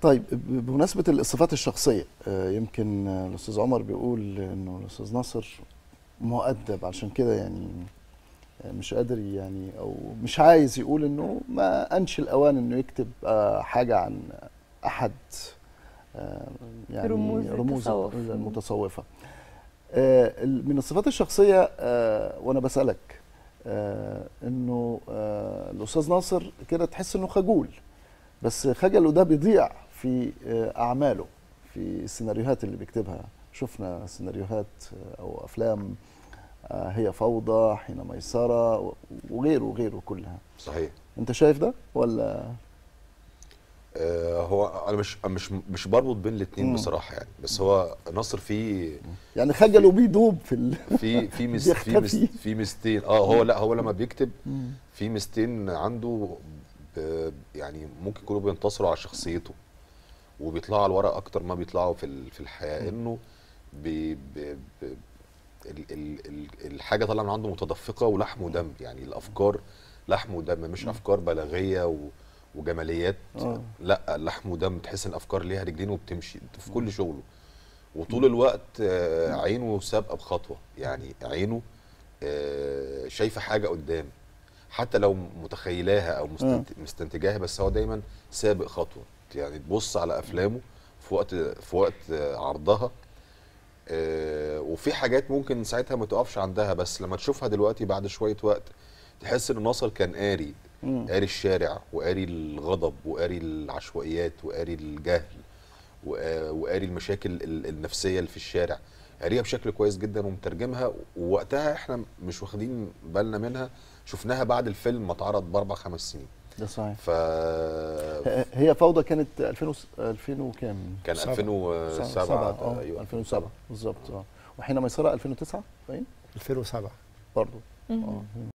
طيب ب- بمناسبه الصفات الشخصيه آه، يمكن آه، الاستاذ عمر بيقول انه الاستاذ ناصر مؤدب عشان كده يعني آه، مش قادر يعني او مش عايز يقول انه ما انش الاوان انه يكتب آه، حاجه عن احد آه، يعني رموز رموز التصوف. المتصوفه آه، ال- من الصفات الشخصيه آه، وانا بسالك آه، انه آه، الاستاذ ناصر كده تحس انه خجول بس خجله ده بيضيع في آه، اعماله في السيناريوهات اللي بيكتبها شفنا سيناريوهات آه، او افلام آه، هي فوضى حين ميسره و- وغيره وغيره كلها صحيح انت شايف ده ولا آه هو انا مش مش مش بربط بين الاثنين مم. بصراحه يعني بس هو ناصر فيه يعني خجله بيدوب في ال... في في مس في مس بيختفي. في مستين اه هو لا هو لما بيكتب في مستين عنده ب- يعني ممكن يكونوا بينتصروا على شخصيته وبيطلعوا على الورق اكتر ما بيطلعوا في ال- في الحياه انه بي بي بي ال ال ال الحاجه طالعه من عنده متدفقه ولحم ودم يعني الافكار لحم ودم مش افكار بلاغيه و وجماليات آه. لا لحم ودم تحس ان الافكار ليها رجلين وبتمشي في كل شغله وطول الوقت آه، عينه سابقه بخطوه يعني عينه آه، شايفه حاجه قدام حتى لو متخيلاها او مستنت- مستنتجاها بس هو دايما سابق خطوه يعني تبص على افلامه في وقت في وقت آه، عرضها آه، وفي حاجات ممكن ساعتها ما تقفش عندها بس لما تشوفها دلوقتي بعد شويه وقت تحس ان ناصر كان قاري مم. قاري الشارع وقاري الغضب وقاري العشوائيات وقاري الجهل وقا- وقاري المشاكل ال- النفسيه اللي في الشارع قاريها بشكل كويس جدا ومترجمها ووقتها احنا مش واخدين بالنا منها شفناها بعد الفيلم ما اتعرض باربع خمس سنين ده صحيح ف ه- هي فوضى كانت 2000 وس- 2000 وكام كان سبعة. 2007 سبعة، اه ايوه 2007 بالظبط اه وحين ميسره 2009 باين 2007 برضه مم. اه